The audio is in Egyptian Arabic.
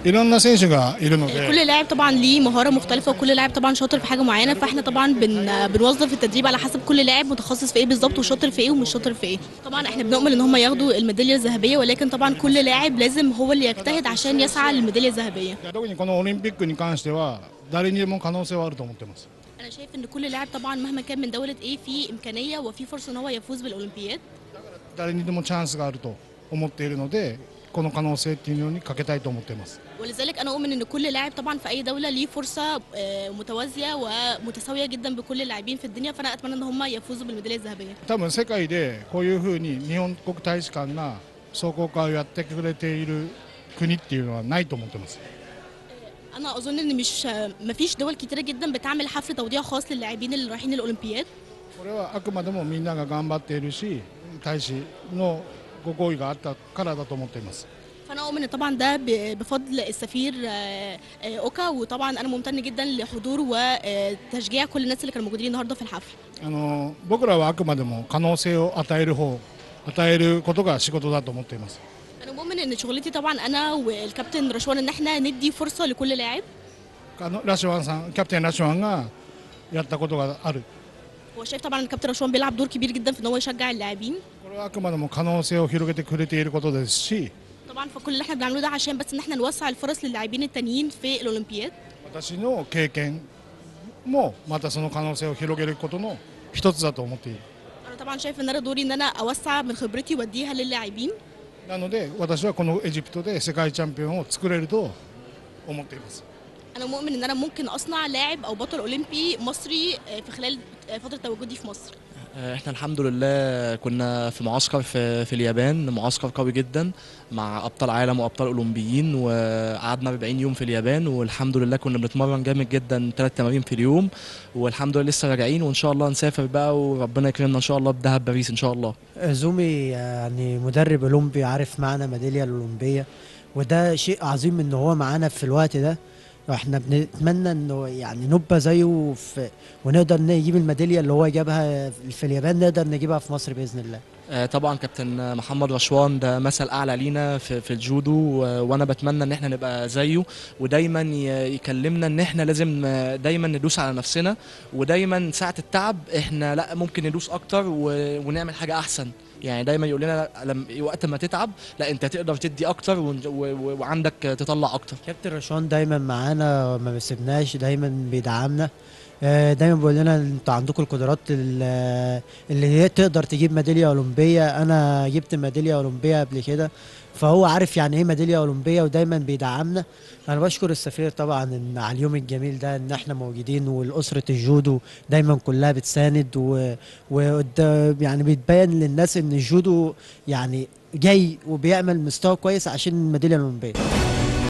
いろんな選手がいるので كل لاعب طبعا ليه مهاره مختلفه وكل لاعب طبعا شاطر في حاجه معينه فاحنا طبعا بن بنوظف التدريب على حسب كل لاعب متخصص في ايه بالظبط وشاطر في ايه ومش شاطر في ايه طبعا احنا بنؤمن ان هم ياخدوا الميداليه الذهبيه ولكن طبعا كل لاعب لازم هو اللي يجتهد عشان يسعى للميداليه الذهبيه 特にこのオリンピックに関しては誰にでも可能性はあると思ってます انا شايف ان كل لاعب طبعا مهما كان من دوله ايه في امكانيه وفي فرصه ان هو يفوز بالاولمبياد 誰にでもチャンスがあると思っているのでこの可能性っていうのにかけたいと思っています ولذلك انا اؤمن ان كل لاعب طبعا في اي دوله ليه فرصه آه، متوازيه ومتساويه جدا بكل اللاعبين في الدنيا فانا اتمنى ان هم يفوزوا بالميداليه الذهبيه 多分世界でこういうふうに日本国大使館が壮行会をやってくれている国っていうのはないと思ってます انا اظن ان مش مفيش دول كتيره جدا بتعمل حفل توديع خاص للاعبين اللي رايحين الاولمبياد これはあくまでもみんなが頑張っているし大使のご好意があったからだと思っています فانا اؤمن طبعا ده ب- بفضل السفير آه، آه، اوكا وطبعا انا ممتن جدا لحضور وتشجيع كل الناس اللي كانوا موجودين النهارده في الحفل あの僕らはあくまでも可能性を与える方与えることが仕事だと思っています انا مؤمن ان شغلتي طبعا انا والكابتن رشوان ان احنا ندي فرصه لكل لاعب あのラシュワンさんキャプテンラシュワンがやったことがある هو شايف طبعا ان الكابتن رشوان بيلعب دور كبير جدا في ان هو يشجع اللاعبين これはあくまでも可能性を広げてくれていることですし طبعا فكل اللي احنا بنعمله ده عشان بس ان احنا نوسع الفرص للاعبين التانيين في الاولمبياد 私の経験もまたその可能性を広げることの一つだと思っている انا طبعا شايف ان انا دوري ان انا اوسع من خبرتي واديها للاعبين なので私はこのエジプトで世界チャンピオンを作れると思っています انا مؤمن ان انا ممكن اصنع لاعب او بطل اولمبي مصري آه، في خلال آه، فتره تواجدي في مصر احنا الحمد لله كنا في معسكر في, في اليابان معسكر قوي جدا مع ابطال عالم وابطال اولمبيين وقعدنا 40 يوم في اليابان والحمد لله كنا بنتمرن جامد جدا ثلاث تمارين في اليوم والحمد لله لسه راجعين وان شاء الله نسافر بقى وربنا يكرمنا ان شاء الله بدهب باريس ان شاء الله زومي يعني مدرب اولمبي عارف معنا ميداليه الاولمبيه وده شيء عظيم ان هو معانا في الوقت ده واحنا بنتمنى انه يعني نبقى زيه في ونقدر نجيب الميداليه اللي هو جابها في اليابان نقدر نجيبها في مصر باذن الله آه، طبعا كابتن محمد رشوان ده مثل اعلى لينا في, في الجودو و- وانا بتمنى ان احنا نبقى زيه ودايما ي- يكلمنا ان احنا لازم آه، دايما ندوس على نفسنا ودايما ساعه التعب احنا لا ممكن ندوس اكتر و- ونعمل حاجه احسن يعني دايما يقول لنا لما وقت ما تتعب لا انت تقدر تدي اكتر ون- و- و- وعندك تطلع اكتر كابتن رشوان دايما معانا ما بيسيبناش دايما بيدعمنا آه، دايما بيقول لنا انتوا عندكم القدرات ال- اللي هي تقدر تجيب ميداليه اولمبيه انا جبت ميداليه اولمبيه قبل كده فهو عارف يعني ايه ميداليه اولمبيه ودايما بيدعمنا انا بشكر السفير طبعا ان على اليوم الجميل ده ان احنا موجودين والاسره الجودو دايما كلها بتساند و, و يعني بيتبين للناس ان الجودو يعني جاي وبيعمل مستوى كويس عشان الميداليه الاولمبيه